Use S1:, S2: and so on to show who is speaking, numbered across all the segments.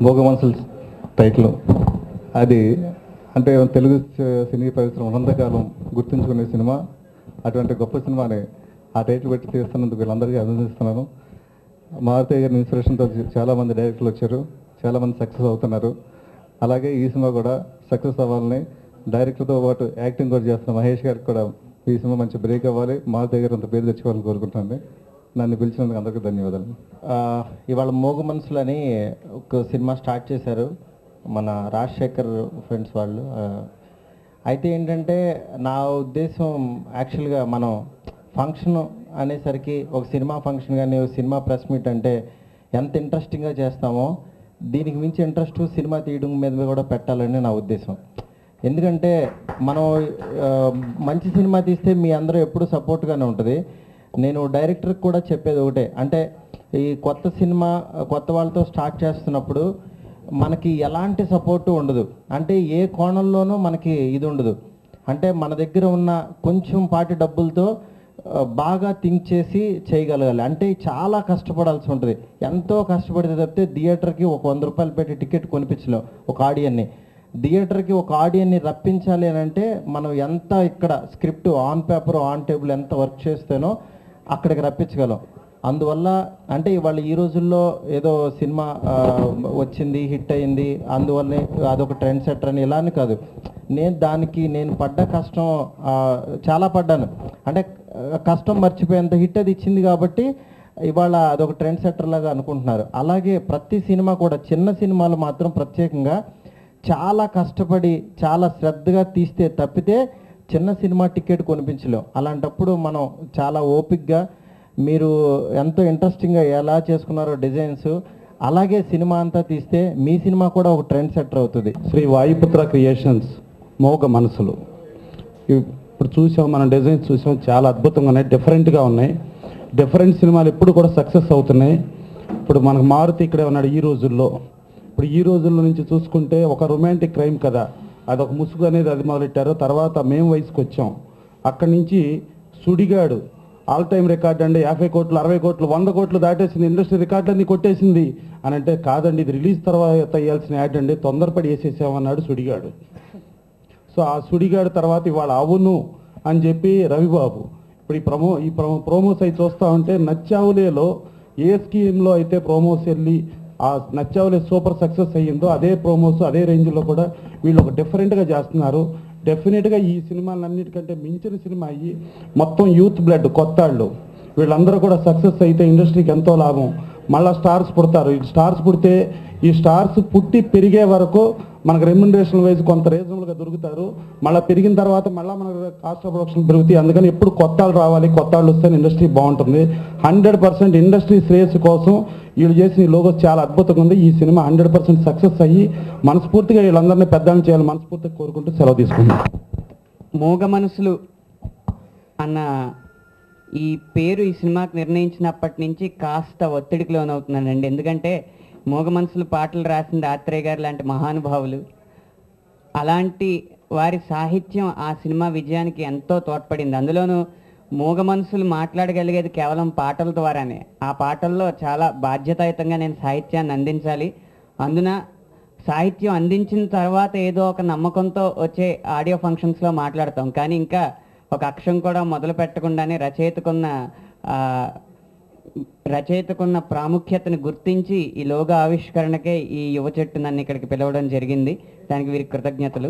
S1: మోగ మనసులు టైటిల్ అది అంటే తెలుగు స- సినీ పరిశ్రమ ఉన్నంతకాలం గుర్తుంచుకునే సినిమా అటువంటి గొప్ప సినిమాని ఆ టైటిల్ పెట్టి తీస్తున్నందుకు వీళ్ళందరికీ అభినందిస్తున్నాను మారుతి గారి ఇన్స్పిరేషన్తో చాలామంది డైరెక్టర్లు వచ్చారు చాలామంది సక్సెస్ అవుతున్నారు అలాగే ఈ సినిమా కూడా సక్సెస్ అవ్వాలని డైరెక్టర్తో పాటు యాక్టింగ్ కూడా చేస్తున్న మహేష్ గారికి కూడా ఈ సినిమా మంచి బ్రేక్ అవ్వాలి మారుతి గారు అంత పేరు తెచ్చుకోవాలని కోరుకుంటున్నాను నన్ను పిలిచినందుకు అందరికీ ధన్యవాదాలు
S2: ఆ, ఇవాళ మోగు మనసులు అని ఒక సినిమా స్టార్ట్ చేశారు మన రాజశేఖర్ ఫ్రెండ్స్ వాళ్ళు ఆ, అయితే ఏంటంటే నా ఉద్దేశం యాక్చువల్గా మనం ఫంక్షన్ అనేసరికి ఒక సినిమా ఫంక్షన్ కానీ ఒక సినిమా ప్రెస్ మీట్ అంటే ఎంత ఇంట్రెస్టింగ్గా చేస్తామో దీనికి మించి ఇంట్రెస్ట్ సినిమా తీయడం మీద కూడా పెట్టాలని నా ఉద్దేశం ఎందుకంటే మనం ఆ, మంచి సినిమా తీస్తే మీ అందరూ ఎప్పుడు సపోర్ట్గానే ఉంటుంది నేను డైరెక్టర్కి కూడా చెప్పేది ఒకటే అంటే ఈ కొత్త సినిమా కొత్త వాళ్ళతో స్టార్ట్ చేస్తున్నప్పుడు మనకి ఎలాంటి సపోర్టు ఉండదు అంటే ఏ కోణంలోనూ మనకి ఇది ఉండదు అంటే మన దగ్గర ఉన్న కొంచెం పాటి డబ్బులతో ఆ, బాగా థింక్ చేసి చేయగలగాలి అంటే చాలా కష్టపడాల్సి ఉంటుంది ఎంతో కష్టపడితే తప్పితే థియేటర్కి ఒక వంద రూపాయలు పెట్టి టికెట్ కొనిపించలేం ఒక ఆడియన్ని థియేటర్కి ఒక ఆడియన్ని రప్పించాలి అని అంటే మనం ఎంత ఇక్కడ script on paper on table ఎంత వర్క్ చేస్తేనో అక్కడికి రప్పించగలం అందువల్ల అంటే ఇవాళ ఈ రోజుల్లో ఏదో సినిమా ఆ, వచ్చింది హిట్ అయింది అందువల్లనే అదొక ట్రెండ్ సెటర్ అని ఇలా అని కాదు నేను దానికి నేను పడ్డ కష్టం ఆ, చాలా పడ్డాను అంటే ఆ, కష్టం మర్చిపోయేంత హిట్ అది ఇచ్చింది కాబట్టి ఇవాళ అదొక ట్రెండ్ సెటర్ లాగా అనుకుంటున్నారు అలాగే ప్రతి సినిమా కూడా చిన్న సినిమాలు మాత్రం ప్రత్యేకంగా చాలా కష్టపడి చాలా శ్రద్ధగా తీస్తే తప్పితే చిన్న సినిమా టికెట్ కొనిపించలేం అలాంటప్పుడు మనం చాలా ఓపిక్గా మీరు ఎంతో ఇంట్రెస్టింగ్గా ఎలా చేసుకున్నారో డిజైన్స్ అలాగే సినిమా అంతా తీస్తే మీ సినిమా కూడా ఒక ట్రెండ్ సెటర్ అవుతుంది
S3: శ్రీ వాయుపుత్ర క్రియేషన్స్ మోగ మనసులు ఇప్పుడు చూసాం మన డిజైన్స్ చూసాం చాలా అద్భుతంగా ఉన్నాయి డిఫరెంట్గా ఉన్నాయి డిఫరెంట్ సినిమాలు ఎప్పుడు కూడా సక్సెస్ అవుతున్నాయి ఇప్పుడు మనకు మారుతి ఇక్కడే ఉన్నాడు ఈ రోజుల్లో ఇప్పుడు ఈ రోజుల్లో నుంచి చూసుకుంటే ఒక రొమాంటిక్ క్రైమ్ కదా అది ఒక ముసుగు అనేది అది మొదలెట్టారు తర్వాత మేము వయసుకు వచ్చాం అక్కడి నుంచి సుడిగాడు ఆల్ టైమ్ రికార్డ్ అండి యాభై కోట్లు అరవై కోట్లు వంద కోట్లు దాటేసింది ఇండస్ట్రీ రికార్డులన్నీ కొట్టేసింది అని అంటే కాదండి ఇది రిలీజ్ తర్వాత వేయాల్సిన యాడ్ అండి తొందరపడి వేసేసామన్నాడు సుడిగాడు సో ఆ సుడిగాడు తర్వాత ఇవాళ అవును అని చెప్పి రవిబాబు ఇప్పుడు ఈ ప్రమో ఈ ప్రమో ప్రోమోస్ అయి చూస్తూ ఉంటే నచ్చావులేలో ఏ స్కీమ్లో అయితే ప్రోమోస్ వెళ్ళి ఆ నచ్చావులే సూపర్ సక్సెస్ అయ్యిందో అదే ప్రోమోస్ అదే రేంజ్లో కూడా వీళ్ళు ఒక డిఫరెంట్గా చేస్తున్నారు డెఫినెట్గా ఈ సినిమాలన్నిటికంటే మించిన సినిమా అయ్యి మొత్తం యూత్ బ్లడ్ కొత్తాళ్ళు వీళ్ళందరూ కూడా సక్సెస్ అయితే ఇండస్ట్రీకి ఎంతో లాభం మళ్ళీ స్టార్స్ పుడతారు ఈ స్టార్స్ పుడితే ఈ స్టార్స్ పుట్టి పెరిగే వరకు మనకు రెమ్యునరేషన్ వైజ్ కొంత రీజనబుల్గా దొరుకుతారు మళ్ళీ పెరిగిన తర్వాత మళ్ళీ మనకు కాస్ట్ ఆఫ్ ప్రొడక్షన్ పెరుగుతాయి అందుకని ఎప్పుడు కొత్తాళ్ళు రావాలి కొత్తాళ్ళు వస్తే ఇండస్ట్రీ బాగుంటుంది హండ్రెడ్ పర్సెంట్ ఇండస్ట్రీ శ్రేయస్సు కోసం వీళ్ళు చేసిన ఈ లోగోస్ చాలా అద్భుతంగా ఉంది ఈ సినిమా హండ్రెడ్ పర్సెంట్ సక్సెస్ అయ్యి మనస్ఫూర్తిగా వీళ్ళందరినీ పెద్దలను చేయాలని మనస్ఫూర్తిగా కోరుకుంటూ సెలవు తీసుకుందాం
S4: మూగ మనసులు అన్న ఈ పేరు ఈ సినిమాకి నిర్ణయించినప్పటి నుంచి కాస్త ఒత్తిడికి లోనవుతున్నానండి ఎందుకంటే మూగ మనసులు పాటలు రాసింది ఆత్రేయ గారు లాంటి మహానుభావులు అలాంటి వారి సాహిత్యం ఆ సినిమా విజయానికి ఎంతో తోడ్పడింది అందులోనూ మూగ మనసులు మాట్లాడగలిగేది కేవలం పాటల ద్వారానే ఆ పాటల్లో చాలా బాధ్యతాయుతంగా నేను సాహిత్యాన్ని అందించాలి అందున సాహిత్యం అందించిన తర్వాత ఏదో ఒక నమ్మకంతో వచ్చే ఆడియో ఫంక్షన్స్లో మాట్లాడతాం కానీ ఇంకా ఒక అక్షరం కూడా మొదలు పెట్టకుండానే రచయితకున్న ఆ, రచయితకున్న ప్రాముఖ్యతను గుర్తించి ఈ లోగ ఆవిష్కరణకే ఈ యువ చెట్టు నన్ను ఇక్కడికి పిలవడం జరిగింది దానికి వీరికి కృతజ్ఞతలు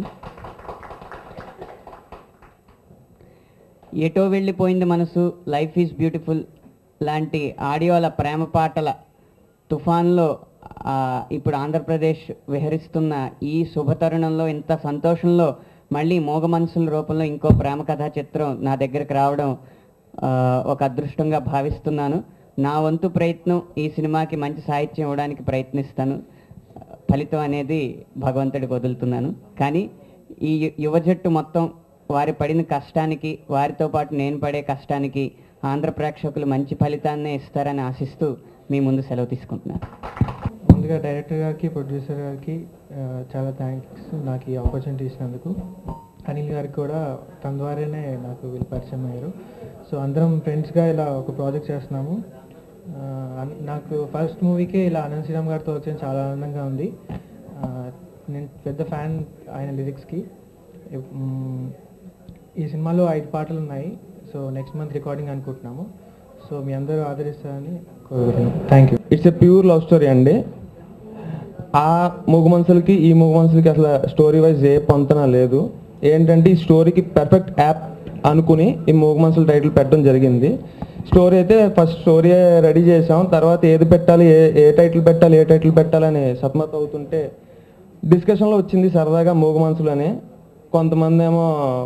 S4: ఎటో వెళ్ళిపోయింది మనసు లైఫ్ ఈజ్ బ్యూటిఫుల్ లాంటి ఆడియోల ప్రేమ పాటల తుఫాన్లో ఆ, ఇప్పుడు ఆంధ్రప్రదేశ్ విహరిస్తున్న ఈ శుభతరుణంలో ఇంత సంతోషంలో మళ్ళీ మోగ మనసుల రూపంలో ఇంకో ప్రేమ కథా చిత్రం నా దగ్గరికి రావడం ఆ, ఒక అదృష్టంగా భావిస్తున్నాను నా వంతు ప్రయత్నం ఈ సినిమాకి మంచి సాహిత్యం ఇవ్వడానికి ప్రయత్నిస్తాను ఫలితం అనేది భగవంతుడికి వదులుతున్నాను కానీ ఈ యు- యువ జట్టు మొత్తం వారి పడిన కష్టానికి వారితో పాటు నేను పడే కష్టానికి ఆంధ్ర ప్రేక్షకులు మంచి ఫలితాన్నే ఇస్తారని ఆశిస్తూ మీ ముందు సెలవు తీసుకుంటున్నాను
S5: ముందుగా డైరెక్టర్ గారికి ప్రొడ్యూసర్ గారికి ఆ, చాలా థ్యాంక్స్ నాకు ఈ ఆపర్చునిటీ ఇచ్చినందుకు అనిల్ గారికి కూడా తన ద్వారానే నాకు వీళ్ళు పరిచయం అయ్యారు సో అందరం ఫ్రెండ్స్గా ఇలా ఒక ప్రాజెక్ట్ చేస్తున్నాము ఆ, అన్- నాకు ఫస్ట్ మూవీకే ఇలా అనంత్ శ్రీరామ్ గారితో వచ్చిన చాలా ఆనందంగా ఉంది ఆ, నేను పెద్ద ఫ్యాన్ ఆయన లిరిక్స్కి ఇప్- మ్, ఈ సినిమాలో ఐదు పాటలు ఉన్నాయి సో నెక్స్ట్ మంత్ రికార్డింగ్ అనుకుంటున్నాము సో మీ అందరూ ఆదరిస్తారని కోరుకుంటున్నాను thank you
S6: it's a pure love story అండి ఆ మూగ మనుషులకి ఈ మూగ మనుషులకి అసలు స్టోరీ వైజ్ ఏ పొంతన లేదు ఏంటంటే ఈ స్టోరీకి పర్ఫెక్ట్ యాప్ అనుకుని ఈ మూగ మనుషుల టైటిల్ పెట్టడం జరిగింది స్టోరీ అయితే ఫస్ట్ స్టోరీ రెడీ చేసాం తర్వాత ఏది పెట్టాలి ఏ ఏ టైటిల్ పెట్టాలి ఏ టైటిల్ పెట్టాలని సతమత అవుతుంటే డిస్కషన్లో వచ్చింది సరదాగా మూగ మనుషులు అని కొంతమంది ఏమో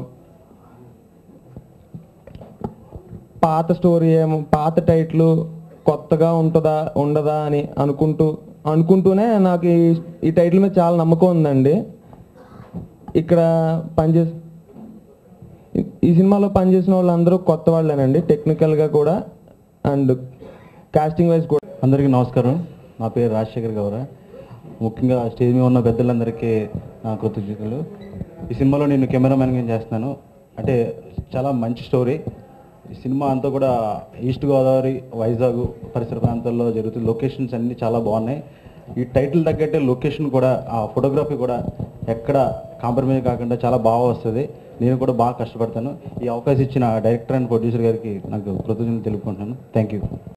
S6: పాత స్టోరీ ఏమో పాత టైటిల్ కొత్తగా ఉంటుందా ఉండదా అని అనుకుంటూ అనుకుంటూనే నాకు ఈ ఈ టైటిల్ మీద చాలా నమ్మకం ఉందండి ఇక్కడ పనిచేసి ఈ- ఈ సినిమాలో పనిచేసిన వాళ్ళందరూ కొత్త వాళ్ళేనండి టెక్నికల్గా కూడా అండ్ కాస్టింగ్ వైజ్ కూడా
S1: అందరికీ నమస్కారం నా పేరు రాజశేఖర్ గౌర ముఖ్యంగా స్టేజ్ మీద ఉన్న పెద్దలందరికీ నా కృతజ్ఞతలు ఈ సినిమాలో నేను కెమెరామెన్గా చేస్తున్నాను అంటే చాలా మంచి స్టోరీ ఈ సినిమా అంతా కూడా ఈస్ట్ గోదావరి వైజాగ్ పరిసర ప్రాంతాల్లో జరుగుతుంది లొకేషన్స్ అన్నీ చాలా బాగున్నాయి ఈ టైటిల్ తగ్గట్టే లొకేషన్ కూడా ఆ ఫోటోగ్రఫీ కూడా ఎక్కడ కాంప్రమైజ్ కాకుండా చాలా బాగా వస్తుంది నేను కూడా బాగా కష్టపడతాను ఈ అవకాశం ఇచ్చిన డైరెక్టర్ అండ్ ప్రొడ్యూసర్ గారికి నాకు కృతజ్ఞతలు తెలుపుకుంటున్నాను థ్యాంక్ యూ